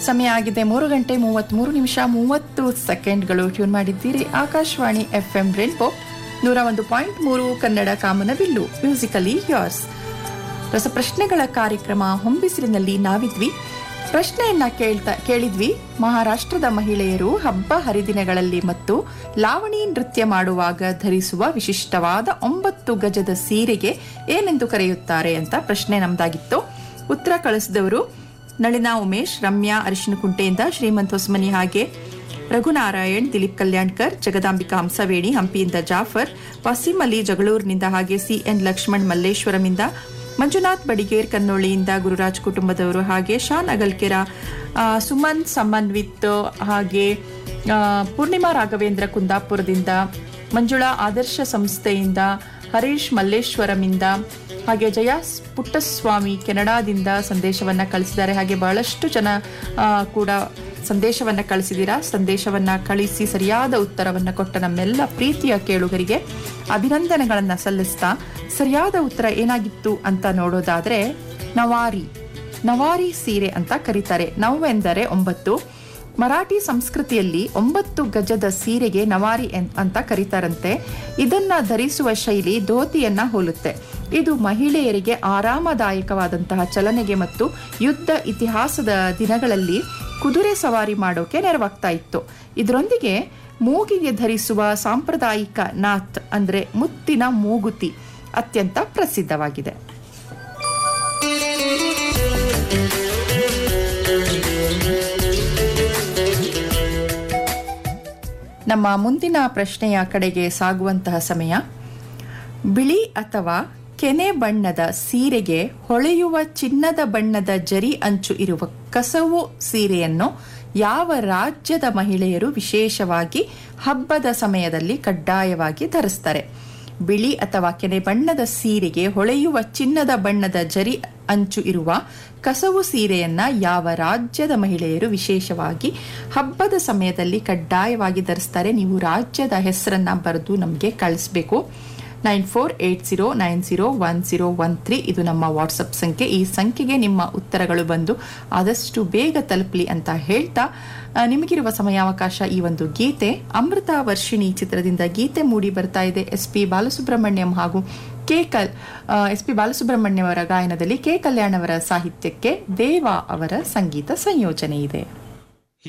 ಸಮಯ ಆಗಿದೆ ಮೂರು ಗಂಟೆ ಮೂವತ್ತ್ಮೂರು ನಿಮಿಷ ಮೂವತ್ತು ಸೆಕೆಂಡ್ಗಳು ಟ್ಯೂನ್ ಮಾಡಿದ್ದೀರಿ ಆಕಾಶವಾಣಿ ಎಫ್ ಎಂ ರೇನ್ಬೋ ನೂರ ಒಂದು ಪಾಯಿಂಟ್ ಮೂರು ಕನ್ನಡ ಕಾಮನಬಿಲ್ಲು ಮ್ಯೂಸಿಕಲಿ ಯೋರ್ಸ್ ರಸಪ್ರಶ್ನೆಗಳ ಕಾರ್ಯಕ್ರಮ ಹೊಂಬಿಸಿಲಿನಲ್ಲಿ ನಾವಿದ್ವಿ ಪ್ರಶ್ನೆಯನ್ನ ಕೇಳ್ತಾ ಕೇಳಿದ್ವಿ ಮಹಾರಾಷ್ಟ್ರದ ಮಹಿಳೆಯರು ಹಬ್ಬ ಹರಿದಿನಗಳಲ್ಲಿ ಮತ್ತು ಲಾವಣಿ ನೃತ್ಯ ಮಾಡುವಾಗ ಧರಿಸುವ ವಿಶಿಷ್ಟವಾದ ಒಂಬತ್ತು ಗಜದ ಸೀರೆಗೆ ಏನೆಂದು ಕರೆಯುತ್ತಾರೆ ಅಂತ ಪ್ರಶ್ನೆ ನಮ್ದಾಗಿತ್ತು ಉತ್ತರ ಕಳಿಸಿದವರು ನಳಿನಾ ಉಮೇಶ್ ರಮ್ಯಾ ಅರಿಶಿನಕುಂಟೆಯಿಂದ ಶ್ರೀಮಂತ್ ಹೊಸಮನಿ ಹಾಗೆ ರಘುನಾರಾಯಣ್ ದಿಲೀಪ್ ಕಲ್ಯಾಣ್ಕರ್ ಜಗದಾಂಬಿಕಾ ಹಂಸವೇಣಿ ಹಂಪಿಯಿಂದ ಜಾಫರ್ ವಸೀಂ ಅಲಿ ಜಗಳೂರಿನಿಂದ ಹಾಗೆ ಸಿಎನ್ ಲಕ್ಷ್ಮಣ್ ಮಲ್ಲೇಶ್ವರಮಿಂದ ಮಂಜುನಾಥ್ ಬಡಿಗೇರ್ ಕನ್ನೋಳಿಯಿಂದ ಗುರುರಾಜ್ ಕುಟುಂಬದವರು ಹಾಗೆ ಶಾನ್ ಅಗಲ್ಕೆರ ಆ, ಸುಮನ್ ಸಮನ್ವಿತ್ ಹಾಗೆ ಆ, ಪೂರ್ಣಿಮಾ ರಾಘವೇಂದ್ರ ಕುಂದಾಪುರದಿಂದ ಮಂಜುಳಾ ಆದರ್ಶ ಸಂಸ್ಥೆಯಿಂದ ಹರೀಶ್ ಮಲ್ಲೇಶ್ವರಮಿಂದ ಹಾಗೆ ಜಯ ಪುಟ್ಟಸ್ವಾಮಿ ಕೆನಡಾದಿಂದ ಸಂದೇಶವನ್ನ ಕಳಿಸಿದ್ದಾರೆ ಹಾಗೆ ಬಹಳಷ್ಟು ಜನ ಆ, ಕೂಡ ಸಂದೇಶವನ್ನ ಕಳಿಸಿದ್ದೀರಾ ಸಂದೇಶವನ್ನ ಕಳಿಸಿ ಸರಿಯಾದ ಉತ್ತರವನ್ನ ಕೊಟ್ಟ ನಮ್ಮೆಲ್ಲ ಪ್ರೀತಿಯ ಕೇಳುಗರಿಗೆ ಅಭಿನಂದನೆಗಳನ್ನ ಸಲ್ಲಿಸ್ತಾ ಸರಿಯಾದ ಉತ್ತರ ಏನಾಗಿತ್ತು ಅಂತ ನೋಡೋದಾದ್ರೆ ನವಾರಿ ನವಾರಿ ಸೀರೆ ಅಂತ ಕರೀತಾರೆ ನವೆಂದರೆ ಒಂಬತ್ತು ಮರಾಠಿ ಸಂಸ್ಕೃತಿಯಲ್ಲಿ ಒಂಬತ್ತು ಗಜದ ಸೀರೆಗೆ ನವಾರಿ ಎನ್- ಅಂತ ಕರೀತಾರಂತೆ ಇದನ್ನ ಧರಿಸುವ ಶೈಲಿ ಧೋತಿಯನ್ನ ಹೋಲುತ್ತೆ ಇದು ಮಹಿಳೆಯರಿಗೆ ಆರಾಮದಾಯಕವಾದಂತಹ ಚಲನೆಗೆ ಮತ್ತು ಯುದ್ಧ ಇತಿಹಾಸದ ದಿನಗಳಲ್ಲಿ ಕುದುರೆ ಸವಾರಿ ಮಾಡೋಕೆ ನೆರವಾಗ್ತಾ ಇತ್ತು ಇದರೊಂದಿಗೆ ಮೂಗಿಗೆ ಧರಿಸುವ ಸಾಂಪ್ರದಾಯಿಕ ನಾತ್ ಅಂದ್ರೆ ಮುತ್ತಿನ ಮೂಗುತಿ ಅತ್ಯಂತ ಪ್ರಸಿದ್ಧವಾಗಿದೆ ನಮ್ಮ ಮುಂದಿನ ಪ್ರಶ್ನೆಯ ಕಡೆಗೆ ಸಾಗುವಂತಹ ಸಮಯ ಬಿಳಿ ಅಥವಾ ಕೆನೆ ಬಣ್ಣದ ಸೀರೆಗೆ ಹೊಳೆಯುವ ಚಿನ್ನದ ಬಣ್ಣದ ಜರಿ ಅಂಚು ಇರುವ ಕಸವು ಸೀರೆಯನ್ನು ಯಾವ ರಾಜ್ಯದ ಮಹಿಳೆಯರು ವಿಶೇಷವಾಗಿ ಹಬ್ಬದ ಸಮಯದಲ್ಲಿ ಕಡ್ಡಾಯವಾಗಿ ಧರಿಸ್ತಾರೆ ಬಿಳಿ ಅಥವಾ ಕೆನೆ ಬಣ್ಣದ ಸೀರೆಗೆ ಹೊಳೆಯುವ ಚಿನ್ನದ ಬಣ್ಣದ ಜರಿ ಅಂಚು ಇರುವ ಕಸವು ಸೀರೆಯನ್ನ ಯಾವ ರಾಜ್ಯದ ಮಹಿಳೆಯರು ವಿಶೇಷವಾಗಿ ಹಬ್ಬದ ಸಮಯದಲ್ಲಿ ಕಡ್ಡಾಯವಾಗಿ ಧರಿಸ್ತಾರೆ ನೀವು ರಾಜ್ಯದ ಹೆಸರನ್ನ ಬರೆದು ನಮಗೆ ಕಳಿಸ್ಬೇಕು nine four eight zero nine zero one zero one three ಇದು ನಮ್ಮ ವಾಟ್ಸಪ್ ಸಂಖ್ಯೆ ಈ ಸಂಖ್ಯೆಗೆ ನಿಮ್ಮ ಉತ್ತರಗಳು ಬಂದು ಆದಷ್ಟು ಬೇಗ ತಲುಪಲಿ ಅಂತ ಹೇಳ್ತಾ ಆ, ನಿಮಗಿರುವ ಸಮಯಾವಕಾಶ ಈ ಒಂದು ಗೀತೆ ಅಮೃತ ವರ್ಷಿಣಿ ಚಿತ್ರದಿಂದ ಗೀತೆ ಮೂಡಿ ಬರ್ತಾ ಇದೆ ಎಸ್ ಪಿ ಬಾಲಸುಬ್ರಹ್ಮಣ್ಯಂ ಹಾಗೂ ಕೆ ಕಲ್ ಎಸ್ ಪಿ ಬಾಲಸುಬ್ರಹ್ಮಣ್ಯಂ ಅವರ ಗಾಯನದಲ್ಲಿ ಕೆ ಕಲ್ಯಾಣ್ ಅವರ ಸಾಹಿತ್ಯಕ್ಕೆ ದೇವಾ ಅವರ ಸಂಗೀತ ಸಂಯೋಜನೆ ಇದೆ